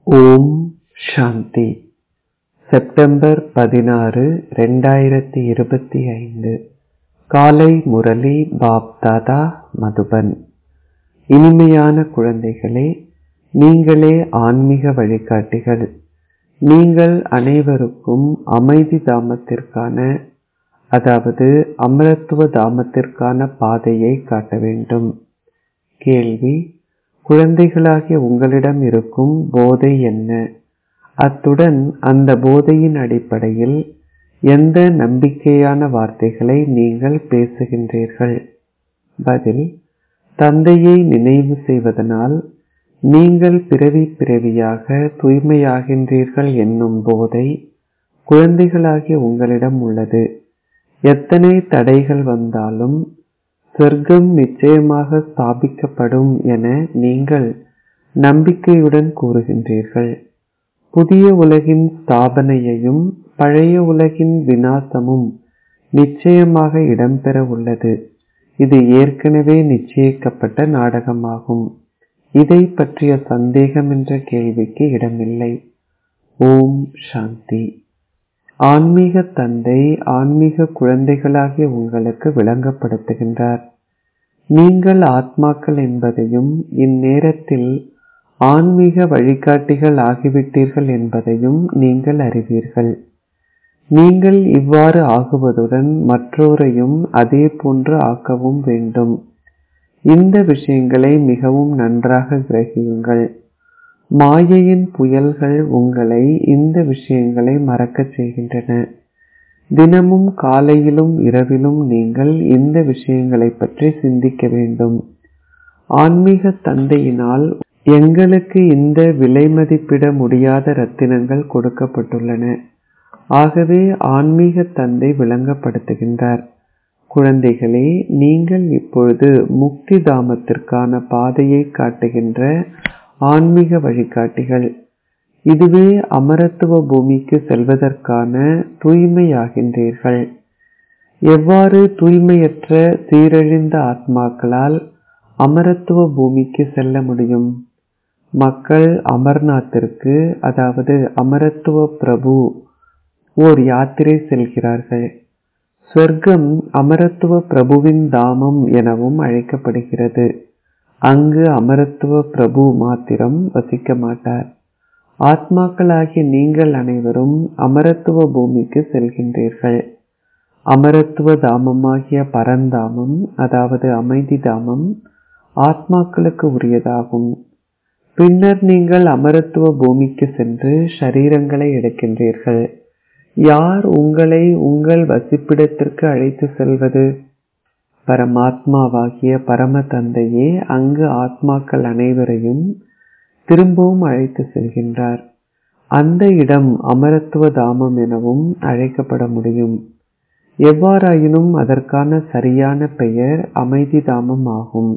ஓம் சாந்தி September பதினாறு ரெண்டாயிரத்தி இருபத்தி ஐந்து காலை முரளி பாப் தாதா மதுபன் இனிமையான குழந்தைகளே நீங்களே ஆன்மீக வழிகாட்டிகள் நீங்கள் அனைவருக்கும் அமைதி தாமத்திற்கான அதாவது அமரத்துவ தாமத்திற்கான பாதையை காட்ட வேண்டும் கேள்வி குழந்தைகளாகிய உங்களிடம் இருக்கும் போதை என்ன அத்துடன் அந்த போதையின் அடிப்படையில் எந்த நம்பிக்கையான வார்த்தைகளை நீங்கள் பேசுகின்றீர்கள் பதில் தந்தையை நினைவு செய்வதனால் நீங்கள் பிறவி பிறவியாக தூய்மையாகின்றீர்கள் என்னும் போதை குழந்தைகளாகிய உங்களிடம் உள்ளது எத்தனை தடைகள் வந்தாலும் சொர்க்கம் நிச்சயமாக ஸ்தாபிக்கப்படும் என நீங்கள் நம்பிக்கையுடன் கூறுகின்றீர்கள் புதிய உலகின் ஸ்தாபனையையும் பழைய உலகின் வினாசமும் நிச்சயமாக இடம்பெற உள்ளது இது ஏற்கனவே நிச்சயிக்கப்பட்ட நாடகமாகும் இதை பற்றிய சந்தேகம் என்ற கேள்விக்கு இடமில்லை ஓம் சாந்தி ஆன்மீக தந்தை ஆன்மீக குழந்தைகளாகிய உங்களுக்கு விளங்கப்படுத்துகின்றார் நீங்கள் ஆத்மாக்கள் என்பதையும் இந்நேரத்தில் ஆன்மீக வழிகாட்டிகள் ஆகிவிட்டீர்கள் என்பதையும் நீங்கள் அறிவீர்கள் நீங்கள் இவ்வாறு ஆகுவதுடன் மற்றோரையும் அதே போன்று ஆக்கவும் வேண்டும் இந்த விஷயங்களை மிகவும் நன்றாக கிரகியுங்கள் மாயையின் புயல்கள் உங்களை இந்த விஷயங்களை மறக்கச் செய்கின்றன தினமும் காலையிலும் இரவிலும் நீங்கள் இந்த விஷயங்களை பற்றி சிந்திக்க வேண்டும் ஆன்மீக தந்தையினால் எங்களுக்கு இந்த விலை மதிப்பிட முடியாத ரத்தினங்கள் கொடுக்கப்பட்டுள்ளன ஆகவே ஆன்மீக தந்தை விளங்கப்படுத்துகின்றார் குழந்தைகளே நீங்கள் இப்பொழுது முக்தி தாமத்திற்கான பாதையை காட்டுகின்ற ஆன்மீக வழிகாட்டிகள் இதுவே அமரத்துவ பூமிக்கு செல்வதற்கான தூய்மையாகின்றீர்கள் எவ்வாறு தூய்மையற்ற சீரழிந்த ஆத்மாக்களால் அமரத்துவ பூமிக்கு செல்ல முடியும் மக்கள் அமர்நாத்திற்கு அதாவது அமரத்துவ பிரபு ஓர் யாத்திரை செல்கிறார்கள் சொர்க்கம் அமரத்துவ பிரபுவின் தாமம் எனவும் அழைக்கப்படுகிறது அங்கு அமரத்துவ பிரபு மாத்திரம் வசிக்க மாட்டார் ஆத்மாக்களாகிய நீங்கள் அனைவரும் அமரத்துவ பூமிக்கு செல்கின்றீர்கள் அமரத்துவ தாமமாகிய பரந்தாமம் அதாவது அமைதி தாமம் ஆத்மாக்களுக்கு உரியதாகும் பின்னர் நீங்கள் அமரத்துவ பூமிக்கு சென்று ஷரீரங்களை எடுக்கின்றீர்கள் யார் உங்களை உங்கள் வசிப்பிடத்திற்கு அழைத்து செல்வது பரமாத்மாவாகிய பரம தந்தையே அங்கு ஆத்மாக்கள் அனைவரையும் திரும்பவும் அழைத்து செல்கின்றார் அந்த இடம் அமரத்துவ தாமம் எனவும் அழைக்கப்பட முடியும் எவ்வாறாயினும் அதற்கான சரியான பெயர் அமைதி தாமம் ஆகும்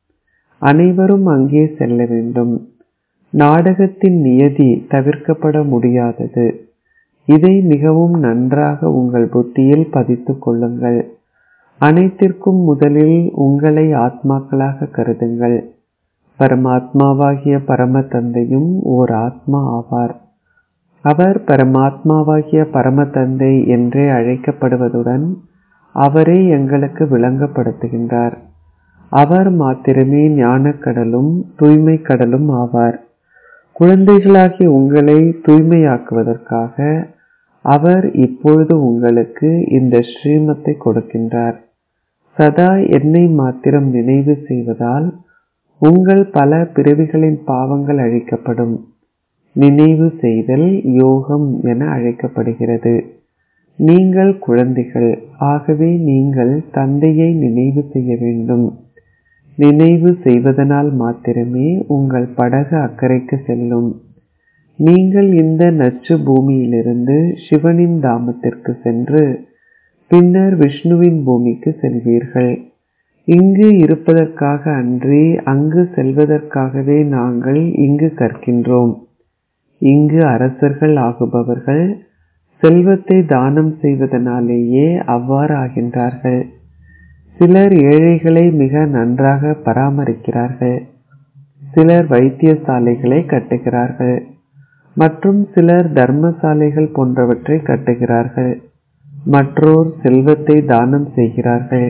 அனைவரும் அங்கே செல்ல வேண்டும் நாடகத்தின் நியதி தவிர்க்கப்பட முடியாதது இதை மிகவும் நன்றாக உங்கள் புத்தியில் பதித்துக் கொள்ளுங்கள் அனைத்திற்கும் முதலில் உங்களை ஆத்மாக்களாக கருதுங்கள் பரமாத்மாவாகிய பரம தந்தையும் ஓர் ஆத்மா ஆவார் அவர் பரமாத்மாவாகிய பரம தந்தை என்றே அழைக்கப்படுவதுடன் அவரே எங்களுக்கு விளங்கப்படுத்துகின்றார் அவர் மாத்திரமே ஞானக்கடலும் தூய்மை கடலும் ஆவார் குழந்தைகளாகிய உங்களை தூய்மையாக்குவதற்காக அவர் இப்பொழுது உங்களுக்கு இந்த ஸ்ரீமத்தை கொடுக்கின்றார் சதா என்னை மாத்திரம் நினைவு செய்வதால் உங்கள் பல பிறவிகளின் பாவங்கள் அழிக்கப்படும் நினைவு செய்தல் யோகம் என அழைக்கப்படுகிறது நீங்கள் குழந்தைகள் ஆகவே நீங்கள் தந்தையை நினைவு செய்ய வேண்டும் நினைவு செய்வதனால் மாத்திரமே உங்கள் படகு அக்கறைக்கு செல்லும் நீங்கள் இந்த நச்சு பூமியிலிருந்து சிவனின் தாமத்திற்கு சென்று பின்னர் விஷ்ணுவின் பூமிக்கு செல்வீர்கள் இங்கு இருப்பதற்காக அன்றி அங்கு செல்வதற்காகவே நாங்கள் இங்கு கற்கின்றோம் இங்கு அரசர்கள் ஆகுபவர்கள் செல்வத்தை தானம் செய்வதனாலேயே அவ்வாறு ஆகின்றார்கள் சிலர் ஏழைகளை மிக நன்றாக பராமரிக்கிறார்கள் சிலர் வைத்தியசாலைகளை கட்டுகிறார்கள் மற்றும் சிலர் தர்மசாலைகள் போன்றவற்றை கட்டுகிறார்கள் மற்றோர் செல்வத்தை தானம் செய்கிறார்கள்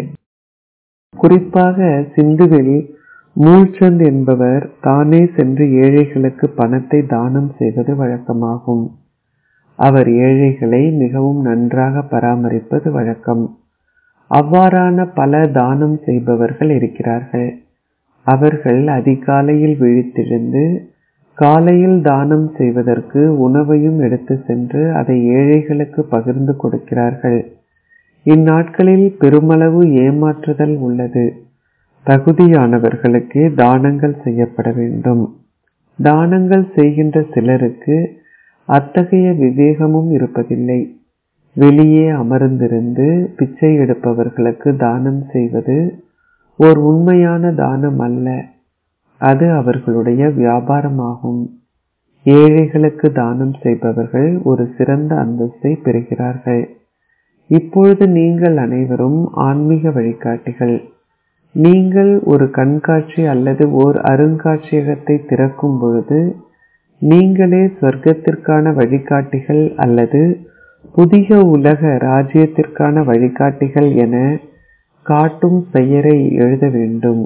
குறிப்பாக சிந்துவில் மூல்சந்த் என்பவர் தானே சென்று ஏழைகளுக்கு பணத்தை தானம் செய்வது வழக்கமாகும் அவர் ஏழைகளை மிகவும் நன்றாக பராமரிப்பது வழக்கம் அவ்வாறான பல தானம் செய்பவர்கள் இருக்கிறார்கள் அவர்கள் அதிகாலையில் விழித்தெழுந்து காலையில் தானம் செய்வதற்கு உணவையும் எடுத்து சென்று அதை ஏழைகளுக்கு பகிர்ந்து கொடுக்கிறார்கள் இந்நாட்களில் பெருமளவு ஏமாற்றுதல் உள்ளது தகுதியானவர்களுக்கே தானங்கள் செய்யப்பட வேண்டும் தானங்கள் செய்கின்ற சிலருக்கு அத்தகைய விவேகமும் இருப்பதில்லை வெளியே அமர்ந்திருந்து பிச்சை எடுப்பவர்களுக்கு தானம் செய்வது ஓர் உண்மையான தானம் அல்ல அது அவர்களுடைய வியாபாரமாகும் ஏழைகளுக்கு தானம் செய்பவர்கள் ஒரு சிறந்த அந்தஸ்தை பெறுகிறார்கள் இப்பொழுது நீங்கள் அனைவரும் ஆன்மீக வழிகாட்டிகள் நீங்கள் ஒரு கண்காட்சி அல்லது ஓர் அருங்காட்சியகத்தை திறக்கும் பொழுது நீங்களே சொர்க்கத்திற்கான வழிகாட்டிகள் அல்லது புதிய உலக ராஜ்யத்திற்கான வழிகாட்டிகள் என காட்டும் பெயரை எழுத வேண்டும்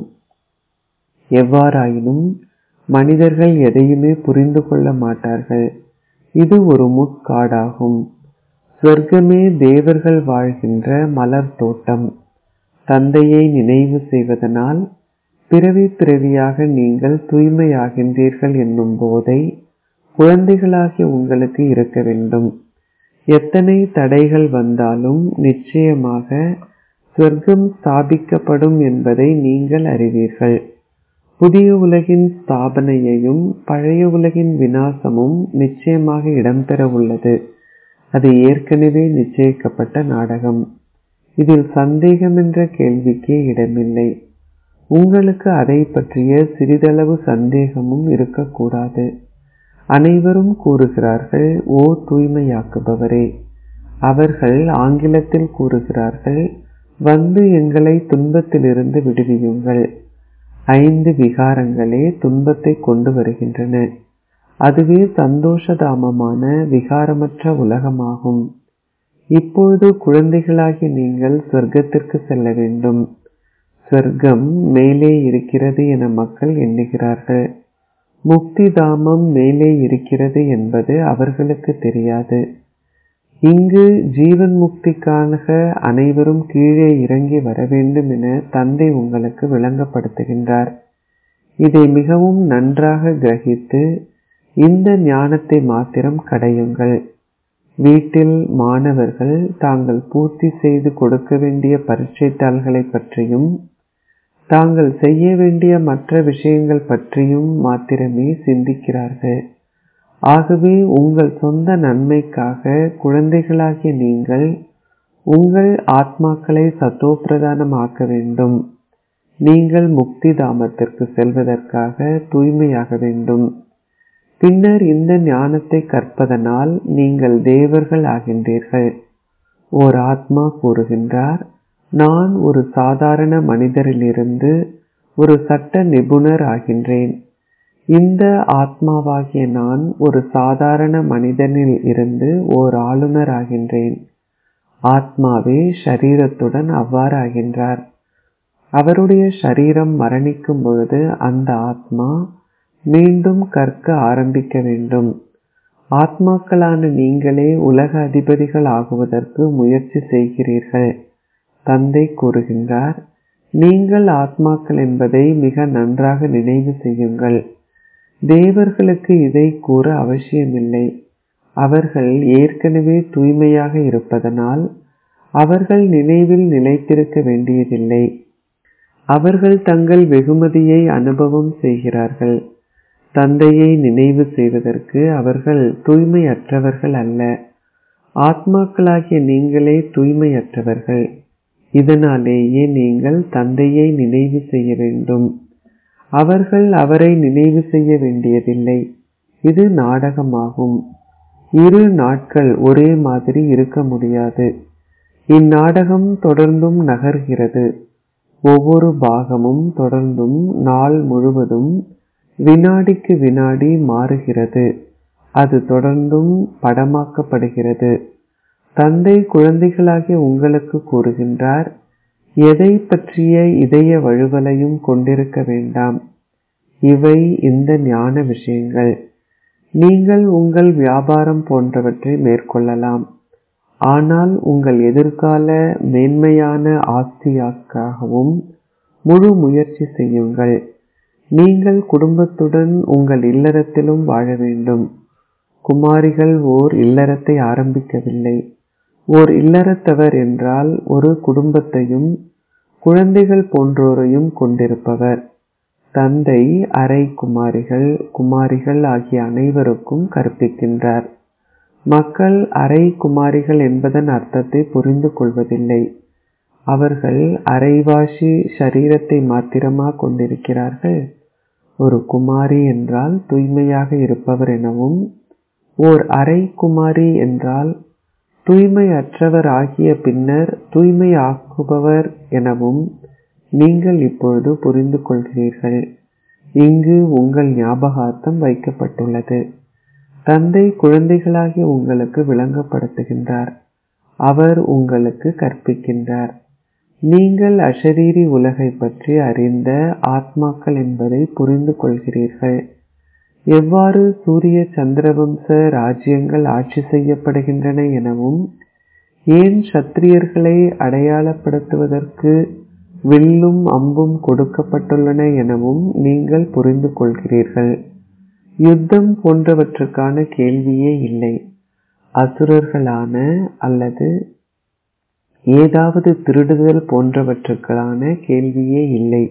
எவ்வாறாயினும் மனிதர்கள் எதையுமே புரிந்து கொள்ள மாட்டார்கள் இது ஒரு முட்காடாகும் சொர்க்கமே தேவர்கள் வாழ்கின்ற மலர் தோட்டம் தந்தையை நினைவு செய்வதனால் பிறவி பிறவியாக நீங்கள் தூய்மையாகின்றீர்கள் என்னும் போதை குழந்தைகளாகிய உங்களுக்கு இருக்க வேண்டும் எத்தனை தடைகள் வந்தாலும் நிச்சயமாக சொர்க்கம் ஸ்தாபிக்கப்படும் என்பதை நீங்கள் அறிவீர்கள் புதிய உலகின் ஸ்தாபனையையும் பழைய உலகின் வினாசமும் நிச்சயமாக இடம்பெற உள்ளது அது ஏற்கனவே நிச்சயிக்கப்பட்ட நாடகம் இதில் சந்தேகம் என்ற கேள்விக்கே இடமில்லை உங்களுக்கு அதை பற்றிய சிறிதளவு சந்தேகமும் இருக்கக்கூடாது அனைவரும் கூறுகிறார்கள் ஓ தூய்மையாக்குபவரே அவர்கள் ஆங்கிலத்தில் கூறுகிறார்கள் வந்து எங்களை துன்பத்திலிருந்து விடுவியுங்கள் ஐந்து விகாரங்களே துன்பத்தை கொண்டு வருகின்றன அதுவே சந்தோஷதாமமான விகாரமற்ற உலகமாகும் இப்பொழுது குழந்தைகளாகி நீங்கள் சொர்க்கத்திற்கு செல்ல வேண்டும் சொர்க்கம் மேலே இருக்கிறது என மக்கள் எண்ணுகிறார்கள் முக்தி தாமம் மேலே இருக்கிறது என்பது அவர்களுக்கு தெரியாது இங்கு ஜீவன் முக்திக்காக அனைவரும் கீழே இறங்கி வர வேண்டும் என தந்தை உங்களுக்கு விளங்கப்படுத்துகின்றார் இதை மிகவும் நன்றாக கிரகித்து இந்த ஞானத்தை மாத்திரம் கடையுங்கள் வீட்டில் மாணவர்கள் தாங்கள் பூர்த்தி செய்து கொடுக்க வேண்டிய பரீட்சைத்தாள்களை பற்றியும் தாங்கள் செய்ய வேண்டிய மற்ற விஷயங்கள் பற்றியும் மாத்திரமே சிந்திக்கிறார்கள் ஆகவே உங்கள் சொந்த நன்மைக்காக குழந்தைகளாகிய நீங்கள் உங்கள் ஆத்மாக்களை சத்தோப்பிரதானம் ஆக்க வேண்டும் நீங்கள் முக்தி தாமத்திற்கு செல்வதற்காக தூய்மையாக வேண்டும் பின்னர் இந்த ஞானத்தை கற்பதனால் நீங்கள் தேவர்கள் ஆகின்றீர்கள் ஓர் ஆத்மா கூறுகின்றார் நான் ஒரு சாதாரண மனிதரிலிருந்து ஒரு சட்ட நிபுணர் ஆகின்றேன் இந்த ஆத்மாவாகிய நான் ஒரு சாதாரண மனிதனில் இருந்து ஓர் ஆளுநர் ஆகின்றேன் ஆத்மாவே ஷரீரத்துடன் அவ்வாறு ஆகின்றார் அவருடைய ஷரீரம் மரணிக்கும் பொழுது அந்த ஆத்மா மீண்டும் கற்க ஆரம்பிக்க வேண்டும் ஆத்மாக்களான நீங்களே உலக அதிபதிகள் ஆகுவதற்கு முயற்சி செய்கிறீர்கள் தந்தை கூறுகின்றார் நீங்கள் ஆத்மாக்கள் என்பதை மிக நன்றாக நினைவு செய்யுங்கள் தேவர்களுக்கு இதை கூற அவசியமில்லை அவர்கள் ஏற்கனவே தூய்மையாக இருப்பதனால் அவர்கள் நினைவில் நிலைத்திருக்க வேண்டியதில்லை அவர்கள் தங்கள் வெகுமதியை அனுபவம் செய்கிறார்கள் தந்தையை நினைவு செய்வதற்கு அவர்கள் தூய்மையற்றவர்கள் அல்ல ஆத்மாக்களாகிய நீங்களே தூய்மையற்றவர்கள் இதனாலேயே நீங்கள் தந்தையை நினைவு செய்ய வேண்டும் அவர்கள் அவரை நினைவு செய்ய வேண்டியதில்லை இது நாடகமாகும் இரு நாட்கள் ஒரே மாதிரி இருக்க முடியாது இந்நாடகம் தொடர்ந்தும் நகர்கிறது ஒவ்வொரு பாகமும் தொடர்ந்தும் நாள் முழுவதும் வினாடிக்கு வினாடி மாறுகிறது அது தொடர்ந்தும் படமாக்கப்படுகிறது தந்தை குழந்தைகளாகிய உங்களுக்கு கூறுகின்றார் எதை பற்றிய இதய வழுவலையும் கொண்டிருக்க வேண்டாம் இவை இந்த ஞான விஷயங்கள் நீங்கள் உங்கள் வியாபாரம் போன்றவற்றை மேற்கொள்ளலாம் ஆனால் உங்கள் எதிர்கால மேன்மையான ஆஸ்தியாக்காகவும் முழு முயற்சி செய்யுங்கள் நீங்கள் குடும்பத்துடன் உங்கள் இல்லறத்திலும் வாழ வேண்டும் குமாரிகள் ஓர் இல்லறத்தை ஆரம்பிக்கவில்லை ஓர் இல்லறத்தவர் என்றால் ஒரு குடும்பத்தையும் குழந்தைகள் போன்றோரையும் கொண்டிருப்பவர் தந்தை அரை குமாரிகள் குமாரிகள் ஆகிய அனைவருக்கும் கற்பிக்கின்றார் மக்கள் அரை குமாரிகள் என்பதன் அர்த்தத்தை புரிந்து கொள்வதில்லை அவர்கள் அரைவாசி சரீரத்தை மாத்திரமா கொண்டிருக்கிறார்கள் ஒரு குமாரி என்றால் தூய்மையாக இருப்பவர் எனவும் ஓர் அரை குமாரி என்றால் தூய்மை அற்றவர் ஆகிய பின்னர் தூய்மை ஆக்குபவர் எனவும் நீங்கள் இப்பொழுது புரிந்து கொள்கிறீர்கள் இங்கு உங்கள் ஞாபகார்த்தம் வைக்கப்பட்டுள்ளது தந்தை குழந்தைகளாகிய உங்களுக்கு விளங்கப்படுத்துகின்றார் அவர் உங்களுக்கு கற்பிக்கின்றார் நீங்கள் அஷரீரி உலகை பற்றி அறிந்த ஆத்மாக்கள் என்பதை புரிந்து கொள்கிறீர்கள் எவ்வாறு சூரிய சந்திரவம்ச ராஜ்யங்கள் ஆட்சி செய்யப்படுகின்றன எனவும் ஏன் சத்திரியர்களை அடையாளப்படுத்துவதற்கு வில்லும் அம்பும் கொடுக்கப்பட்டுள்ளன எனவும் நீங்கள் புரிந்து கொள்கிறீர்கள் யுத்தம் போன்றவற்றுக்கான கேள்வியே இல்லை அசுரர்களான அல்லது ஏதாவது திருடுதல் போன்றவற்றுக்கான கேள்வியே இல்லை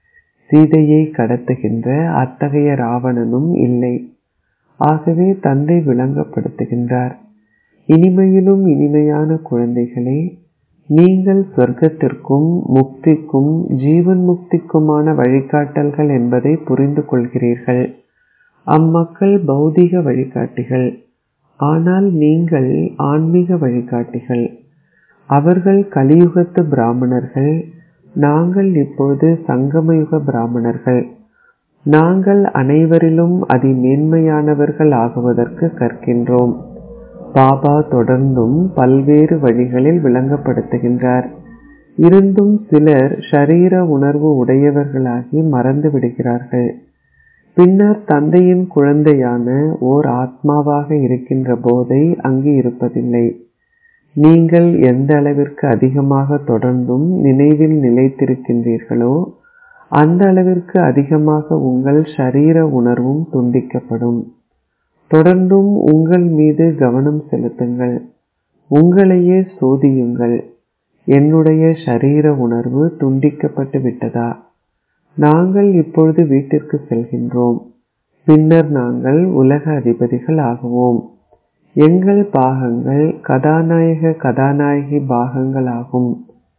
சீதையை கடத்துகின்ற அத்தகைய ராவணனும் இல்லை ஆகவே தந்தை விளங்கப்படுத்துகின்றார் இனிமையிலும் இனிமையான குழந்தைகளே நீங்கள் சொர்க்கத்திற்கும் முக்திக்கும் ஜீவன் முக்திக்குமான வழிகாட்டல்கள் என்பதை புரிந்து கொள்கிறீர்கள் அம்மக்கள் பௌதிக வழிகாட்டிகள் ஆனால் நீங்கள் ஆன்மீக வழிகாட்டிகள் அவர்கள் கலியுகத்து பிராமணர்கள் நாங்கள் இப்பொழுது சங்கமயுக பிராமணர்கள் நாங்கள் அனைவரிலும் அதிமேன்மையானவர்கள் ஆகுவதற்கு கற்கின்றோம் பாபா தொடர்ந்தும் பல்வேறு வழிகளில் விளங்கப்படுத்துகின்றார் இருந்தும் சிலர் ஷரீர உணர்வு உடையவர்களாகி மறந்து விடுகிறார்கள் பின்னர் தந்தையின் குழந்தையான ஓர் ஆத்மாவாக இருக்கின்ற போதை அங்கு இருப்பதில்லை நீங்கள் எந்த அளவிற்கு அதிகமாக தொடர்ந்தும் நினைவில் நிலைத்திருக்கின்றீர்களோ அந்த அளவிற்கு அதிகமாக உங்கள் ஷரீர உணர்வும் துண்டிக்கப்படும் தொடர்ந்தும் உங்கள் மீது கவனம் செலுத்துங்கள் உங்களையே சோதியுங்கள் என்னுடைய ஷரீர உணர்வு துண்டிக்கப்பட்டு விட்டதா நாங்கள் இப்பொழுது வீட்டிற்கு செல்கின்றோம் பின்னர் நாங்கள் உலக அதிபதிகள் ஆகுவோம் எங்கள் பாகங்கள் கதாநாயக கதாநாயகி பாகங்கள் ஆகும்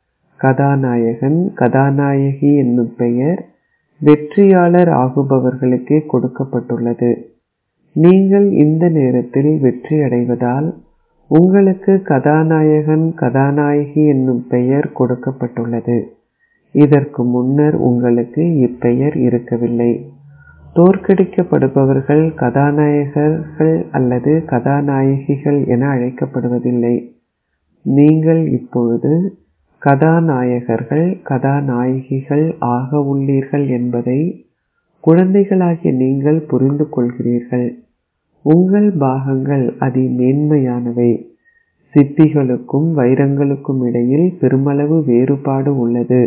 கதாநாயகன் கதாநாயகி என்னும் பெயர் வெற்றியாளர் ஆகுபவர்களுக்கே கொடுக்கப்பட்டுள்ளது நீங்கள் இந்த நேரத்தில் வெற்றி அடைவதால் உங்களுக்கு கதாநாயகன் கதாநாயகி என்னும் பெயர் கொடுக்கப்பட்டுள்ளது இதற்கு முன்னர் உங்களுக்கு இப்பெயர் இருக்கவில்லை தோற்கடிக்கப்படுபவர்கள் கதாநாயகர்கள் அல்லது கதாநாயகிகள் என அழைக்கப்படுவதில்லை நீங்கள் இப்பொழுது கதாநாயகர்கள் கதாநாயகிகள் ஆக உள்ளீர்கள் என்பதை குழந்தைகளாகிய நீங்கள் புரிந்து கொள்கிறீர்கள் உங்கள் பாகங்கள் அதி மேன்மையானவை சிப்பிகளுக்கும் வைரங்களுக்கும் இடையில் பெருமளவு வேறுபாடு உள்ளது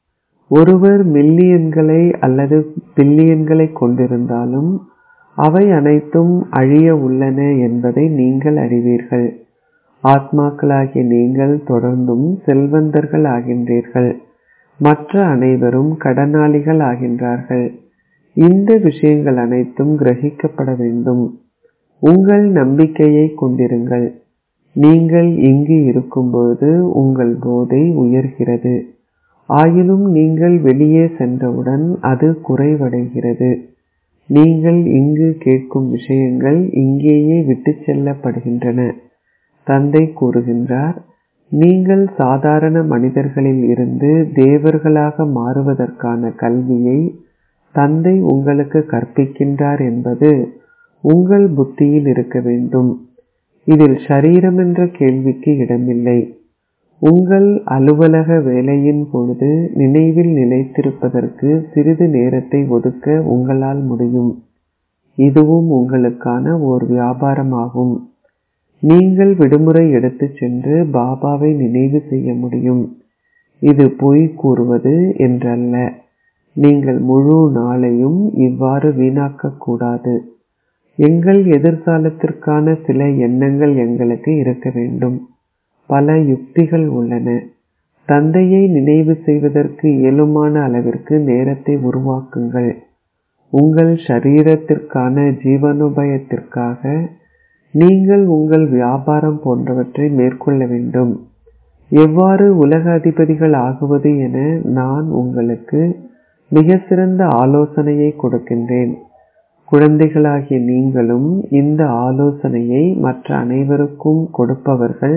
ஒருவர் மில்லியன்களை அல்லது பில்லியன்களை கொண்டிருந்தாலும் அவை அனைத்தும் அழிய உள்ளன என்பதை நீங்கள் அறிவீர்கள் ஆத்மாக்களாகிய நீங்கள் தொடர்ந்தும் செல்வந்தர்கள் ஆகின்றீர்கள் மற்ற அனைவரும் கடனாளிகள் ஆகின்றார்கள் இந்த விஷயங்கள் அனைத்தும் கிரகிக்கப்பட வேண்டும் உங்கள் நம்பிக்கையை கொண்டிருங்கள் நீங்கள் இங்கு இருக்கும்பொழுது உங்கள் போதை உயர்கிறது ஆயினும் நீங்கள் வெளியே சென்றவுடன் அது குறைவடைகிறது நீங்கள் இங்கு கேட்கும் விஷயங்கள் இங்கேயே விட்டுச் செல்லப்படுகின்றன தந்தை கூறுகின்றார் நீங்கள் சாதாரண மனிதர்களில் இருந்து தேவர்களாக மாறுவதற்கான கல்வியை தந்தை உங்களுக்கு கற்பிக்கின்றார் என்பது உங்கள் புத்தியில் இருக்க வேண்டும் இதில் ஷரீரம் என்ற கேள்விக்கு இடமில்லை உங்கள் அலுவலக வேலையின் பொழுது நினைவில் நிலைத்திருப்பதற்கு சிறிது நேரத்தை ஒதுக்க உங்களால் முடியும் இதுவும் உங்களுக்கான ஓர் வியாபாரமாகும் நீங்கள் விடுமுறை எடுத்துச் சென்று பாபாவை நினைவு செய்ய முடியும் இது பொய் கூறுவது என்றல்ல நீங்கள் முழு நாளையும் இவ்வாறு வீணாக்க கூடாது எங்கள் எதிர்காலத்திற்கான சில எண்ணங்கள் எங்களுக்கு இருக்க வேண்டும் பல யுக்திகள் உள்ளன தந்தையை நினைவு செய்வதற்கு இயலுமான அளவிற்கு நேரத்தை உருவாக்குங்கள் உங்கள் ஷரீரத்திற்கான ஜீவனோபயத்திற்காக நீங்கள் உங்கள் வியாபாரம் போன்றவற்றை மேற்கொள்ள வேண்டும் எவ்வாறு உலக அதிபதிகள் ஆகுவது என நான் உங்களுக்கு மிக சிறந்த ஆலோசனையை கொடுக்கின்றேன் குழந்தைகளாகிய நீங்களும் இந்த ஆலோசனையை மற்ற அனைவருக்கும் கொடுப்பவர்கள்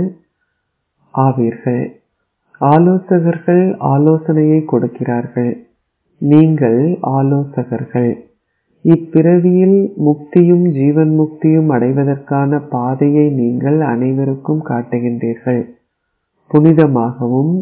ஆவீர்கள் ஆலோசகர்கள் ஆலோசனையை கொடுக்கிறார்கள் நீங்கள் ஆலோசகர்கள் இப்பிறவியில் முக்தியும் ஜீவன் முக்தியும் அடைவதற்கான பாதையை நீங்கள் அனைவருக்கும் காட்டுகின்றீர்கள் புனிதமாகவும்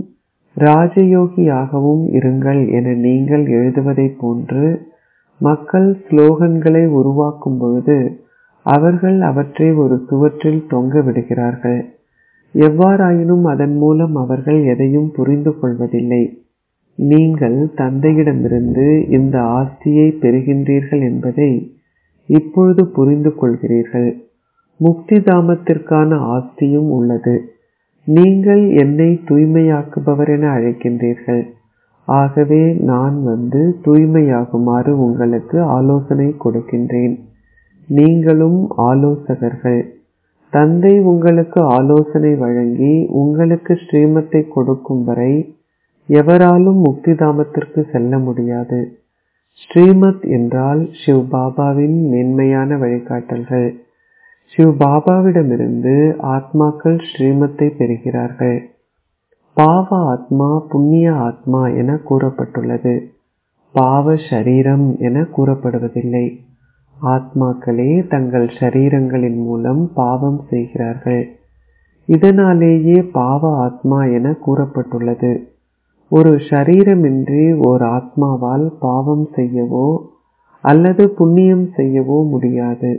ராஜயோகியாகவும் இருங்கள் என நீங்கள் எழுதுவதைப் போன்று மக்கள் ஸ்லோகன்களை உருவாக்கும் பொழுது அவர்கள் அவற்றை ஒரு சுவற்றில் தொங்க விடுகிறார்கள் எவ்வாறாயினும் அதன் மூலம் அவர்கள் எதையும் புரிந்து கொள்வதில்லை நீங்கள் தந்தையிடமிருந்து இந்த ஆஸ்தியை பெறுகின்றீர்கள் என்பதை இப்பொழுது புரிந்து கொள்கிறீர்கள் முக்தி தாமத்திற்கான ஆஸ்தியும் உள்ளது நீங்கள் என்னை தூய்மையாக்குபவர் என அழைக்கின்றீர்கள் ஆகவே நான் வந்து தூய்மையாகுமாறு உங்களுக்கு ஆலோசனை கொடுக்கின்றேன் நீங்களும் ஆலோசகர்கள் தந்தை உங்களுக்கு ஆலோசனை வழங்கி உங்களுக்கு ஸ்ரீமத்தை கொடுக்கும் வரை எவராலும் முக்திதாமத்திற்கு செல்ல முடியாது ஸ்ரீமத் என்றால் சிவ் பாபாவின் மேன்மையான வழிகாட்டல்கள் சிவ் பாபாவிடமிருந்து ஆத்மாக்கள் ஸ்ரீமத்தை பெறுகிறார்கள் பாவ ஆத்மா புண்ணிய ஆத்மா என கூறப்பட்டுள்ளது பாவ ஷரீரம் என கூறப்படுவதில்லை ஆத்மாக்களே தங்கள் ஷரீரங்களின் மூலம் பாவம் செய்கிறார்கள் இதனாலேயே பாவ ஆத்மா என கூறப்பட்டுள்ளது ஒரு ஷரீரமின்றி ஓர் ஆத்மாவால் பாவம் செய்யவோ அல்லது புண்ணியம் செய்யவோ முடியாது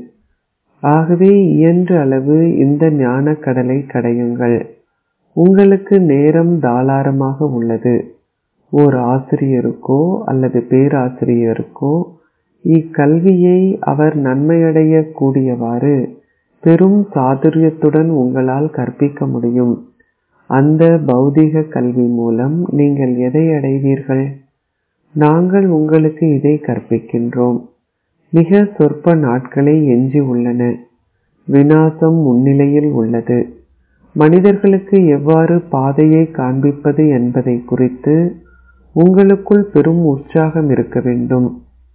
ஆகவே இயன்ற அளவு இந்த ஞான கடலை கடையுங்கள் உங்களுக்கு நேரம் தாளாரமாக உள்ளது ஓர் ஆசிரியருக்கோ அல்லது பேராசிரியருக்கோ இக்கல்வியை அவர் நன்மையடைய கூடியவாறு பெரும் சாதுரியத்துடன் உங்களால் கற்பிக்க முடியும் அந்த பௌதிக கல்வி மூலம் நீங்கள் எதை அடைவீர்கள் நாங்கள் உங்களுக்கு இதை கற்பிக்கின்றோம் மிக சொற்ப நாட்களே எஞ்சி உள்ளன விநாசம் முன்னிலையில் உள்ளது மனிதர்களுக்கு எவ்வாறு பாதையை காண்பிப்பது என்பதை குறித்து உங்களுக்குள் பெரும் உற்சாகம் இருக்க வேண்டும்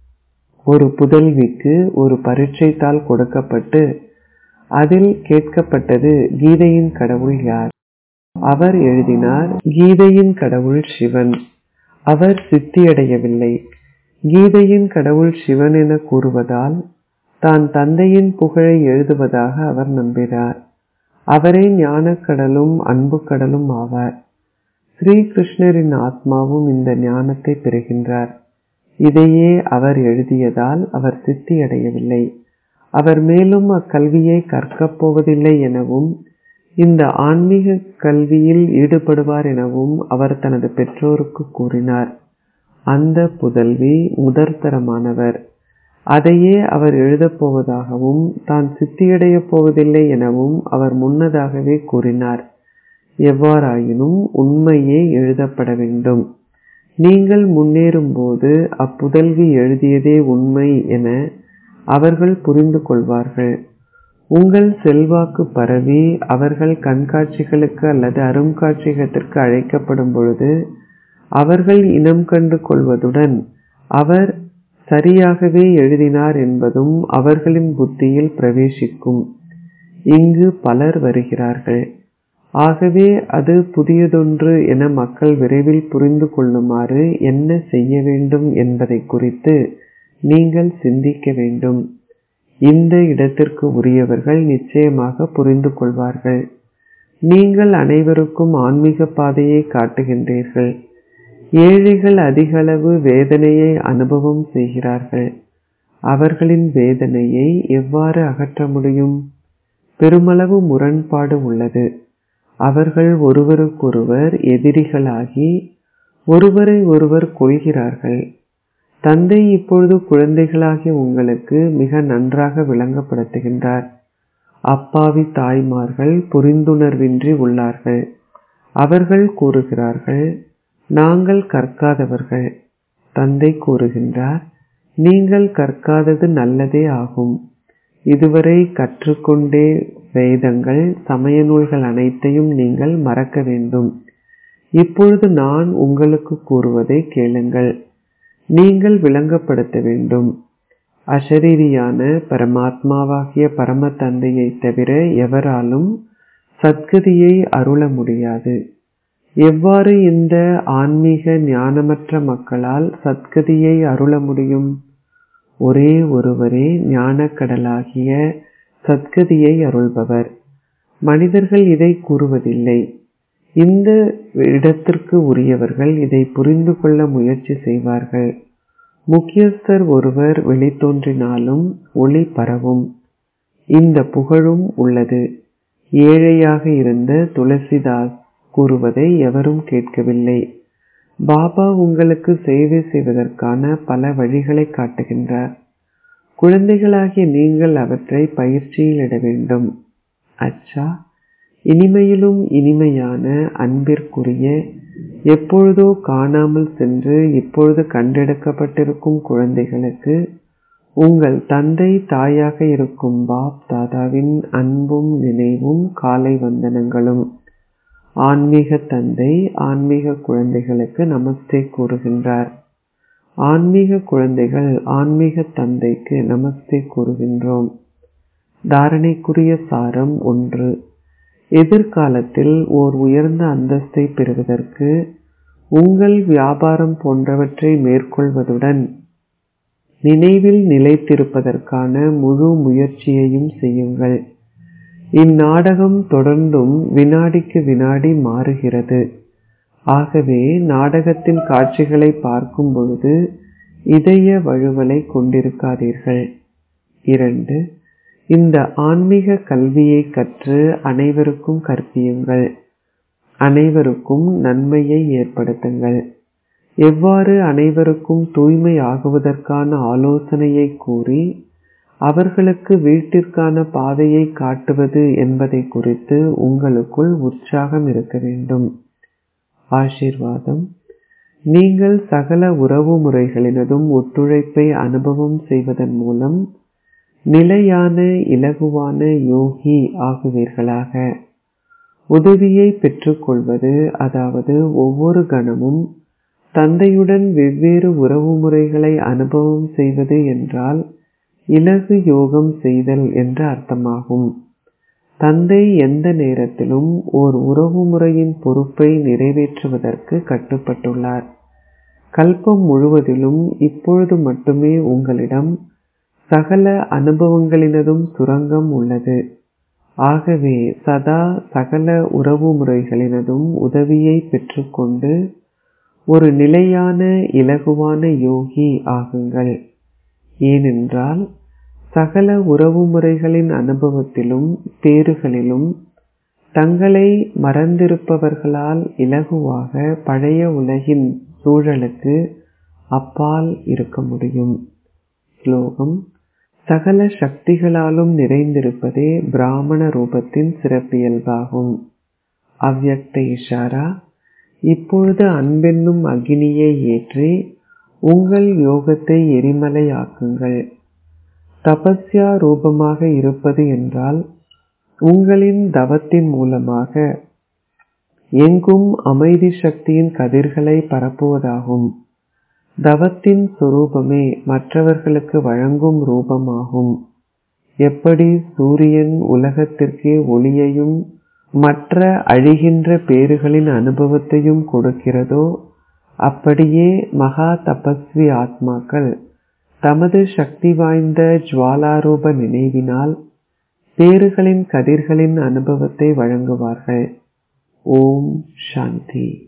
ஒரு புதல்விக்கு ஒரு பரீட்சை தாள் கொடுக்கப்பட்டு அதில் கேட்கப்பட்டது கீதையின் கடவுள் யார் அவர் எழுதினார் கீதையின் கடவுள் சிவன் அவர் சித்தியடையவில்லை கீதையின் கடவுள் சிவன் என கூறுவதால் தான் தந்தையின் புகழை எழுதுவதாக அவர் நம்பினார் அவரே ஞானக்கடலும் அன்பு கடலும் ஆவார் ஸ்ரீ கிருஷ்ணரின் ஆத்மாவும் இந்த ஞானத்தை பெறுகின்றார் இதையே அவர் எழுதியதால் அவர் சித்தியடையவில்லை அவர் மேலும் அக்கல்வியை கற்கப் போவதில்லை எனவும் இந்த ஆன்மீக கல்வியில் ஈடுபடுவார் எனவும் அவர் தனது பெற்றோருக்கு கூறினார் அந்த புதல்வி முதற்தரமானவர் அதையே அவர் எழுதப் போவதாகவும் தான் சித்தியடையப் போவதில்லை எனவும் அவர் முன்னதாகவே கூறினார் எவ்வாறாயினும் உண்மையே எழுதப்பட வேண்டும் நீங்கள் முன்னேறும்போது அப்புதல்வி எழுதியதே உண்மை என அவர்கள் புரிந்து கொள்வார்கள் உங்கள் செல்வாக்கு பரவி அவர்கள் கண்காட்சிகளுக்கு அல்லது அருங்காட்சியகத்திற்கு அழைக்கப்படும் பொழுது அவர்கள் இனம் கண்டு கொள்வதுடன் அவர் சரியாகவே எழுதினார் என்பதும் அவர்களின் புத்தியில் பிரவேசிக்கும் இங்கு பலர் வருகிறார்கள் ஆகவே அது புதியதொன்று என மக்கள் விரைவில் புரிந்து கொள்ளுமாறு என்ன செய்ய வேண்டும் என்பதை குறித்து நீங்கள் சிந்திக்க வேண்டும் இந்த இடத்திற்கு உரியவர்கள் நிச்சயமாக புரிந்து கொள்வார்கள் நீங்கள் அனைவருக்கும் ஆன்மீக பாதையை காட்டுகின்றீர்கள் ஏழைகள் அதிகளவு வேதனையை அனுபவம் செய்கிறார்கள் அவர்களின் வேதனையை எவ்வாறு அகற்ற முடியும் பெருமளவு முரண்பாடு உள்ளது அவர்கள் ஒருவருக்கொருவர் எதிரிகளாகி ஒருவரை ஒருவர் கொள்கிறார்கள் தந்தை இப்பொழுது குழந்தைகளாகிய உங்களுக்கு மிக நன்றாக விளங்கப்படுத்துகின்றார் அப்பாவி தாய்மார்கள் புரிந்துணர்வின்றி உள்ளார்கள் அவர்கள் கூறுகிறார்கள் நாங்கள் கற்காதவர்கள் தந்தை கூறுகின்றார் நீங்கள் கற்காதது நல்லதே ஆகும் இதுவரை கற்றுக்கொண்டே வேதங்கள் சமய நூல்கள் அனைத்தையும் நீங்கள் மறக்க வேண்டும் இப்பொழுது நான் உங்களுக்கு கூறுவதை கேளுங்கள் நீங்கள் விளங்கப்படுத்த வேண்டும் அஷரீரியான பரமாத்மாவாகிய பரம தந்தையை தவிர எவராலும் சத்கதியை அருள முடியாது எவ்வாறு இந்த ஆன்மீக ஞானமற்ற மக்களால் சத்கதியை அருள முடியும் ஒரே ஒருவரே ஞானக்கடலாகிய சத்கதியை அருள்பவர் மனிதர்கள் இதை கூறுவதில்லை இந்த இடத்திற்கு உரியவர்கள் இதை புரிந்து கொள்ள முயற்சி செய்வார்கள் முக்கியஸ்தர் ஒருவர் வெளித்தோன்றினாலும் ஒளி பரவும் இந்த புகழும் உள்ளது ஏழையாக இருந்த துளசிதாஸ் கூறுவதை எவரும் கேட்கவில்லை பாபா உங்களுக்கு சேவை செய்வதற்கான பல வழிகளை காட்டுகின்றார் குழந்தைகளாகிய நீங்கள் அவற்றை பயிற்சியில் இட வேண்டும் அச்சா இனிமையிலும் இனிமையான அன்பிற்குரிய எப்பொழுதோ காணாமல் சென்று இப்பொழுது கண்டெடுக்கப்பட்டிருக்கும் குழந்தைகளுக்கு உங்கள் தந்தை தாயாக இருக்கும் பாப் தாதாவின் அன்பும் நினைவும் காலை வந்தனங்களும் ஆன்மீக தந்தை ஆன்மீக குழந்தைகளுக்கு நமஸ்தே கூறுகின்றார் ஆன்மீக குழந்தைகள் ஆன்மீக தந்தைக்கு நமஸ்தே கூறுகின்றோம் தாரணைக்குரிய சாரம் ஒன்று எதிர்காலத்தில் ஓர் உயர்ந்த அந்தஸ்தை பெறுவதற்கு உங்கள் வியாபாரம் போன்றவற்றை மேற்கொள்வதுடன் நினைவில் நிலைத்திருப்பதற்கான முழு முயற்சியையும் செய்யுங்கள் இந்நாடகம் தொடர்ந்தும் வினாடிக்கு வினாடி மாறுகிறது ஆகவே நாடகத்தின் காட்சிகளை பார்க்கும் பொழுது இதய வழுவலை கொண்டிருக்காதீர்கள் இரண்டு இந்த ஆன்மீக கல்வியை கற்று அனைவருக்கும் கற்பியுங்கள் அனைவருக்கும் நன்மையை ஏற்படுத்துங்கள் எவ்வாறு அனைவருக்கும் தூய்மை ஆகுவதற்கான ஆலோசனையை கூறி அவர்களுக்கு வீட்டிற்கான பாதையை காட்டுவது என்பதை குறித்து உங்களுக்குள் உற்சாகம் இருக்க வேண்டும் ஆசீர்வாதம் நீங்கள் சகல உறவு முறைகளினதும் ஒத்துழைப்பை அனுபவம் செய்வதன் மூலம் நிலையான இலகுவான யோகி ஆகுவீர்களாக உதவியை பெற்றுக்கொள்வது அதாவது ஒவ்வொரு கணமும் தந்தையுடன் வெவ்வேறு உறவு முறைகளை அனுபவம் செய்வது என்றால் இலகு யோகம் செய்தல் என்று அர்த்தமாகும் தந்தை எந்த நேரத்திலும் ஓர் உறவு முறையின் பொறுப்பை நிறைவேற்றுவதற்கு கட்டுப்பட்டுள்ளார் கல்பம் முழுவதிலும் இப்பொழுது மட்டுமே உங்களிடம் சகல அனுபவங்களினதும் சுரங்கம் உள்ளது ஆகவே சதா சகல உறவு முறைகளினதும் உதவியை பெற்றுக்கொண்டு ஒரு நிலையான இலகுவான யோகி ஆகுங்கள் ஏனென்றால் சகல உறவு முறைகளின் அனுபவத்திலும் பேறுகளிலும் தங்களை மறந்திருப்பவர்களால் இலகுவாக பழைய உலகின் சூழலுக்கு அப்பால் இருக்க முடியும் ஸ்லோகம் சகல சக்திகளாலும் நிறைந்திருப்பதே பிராமண ரூபத்தின் சிறப்பியல்பாகும் அவ்யக்த இஷாரா இப்பொழுது அன்பென்னும் அக்னியை ஏற்றி உங்கள் யோகத்தை எரிமலையாக்குங்கள் தபஸ்யா ரூபமாக இருப்பது என்றால் உங்களின் தவத்தின் மூலமாக எங்கும் அமைதி சக்தியின் கதிர்களை பரப்புவதாகும் தவத்தின் சொரூபமே மற்றவர்களுக்கு வழங்கும் ரூபமாகும் எப்படி சூரியன் உலகத்திற்கே ஒளியையும் மற்ற அழிகின்ற பேறுகளின் அனுபவத்தையும் கொடுக்கிறதோ அப்படியே மகா தபஸ்வி ஆத்மாக்கள் தமது சக்தி வாய்ந்த ஜுவாலாரூப நினைவினால் பேறுகளின் கதிர்களின் அனுபவத்தை வழங்குவார்கள் ஓம் சாந்தி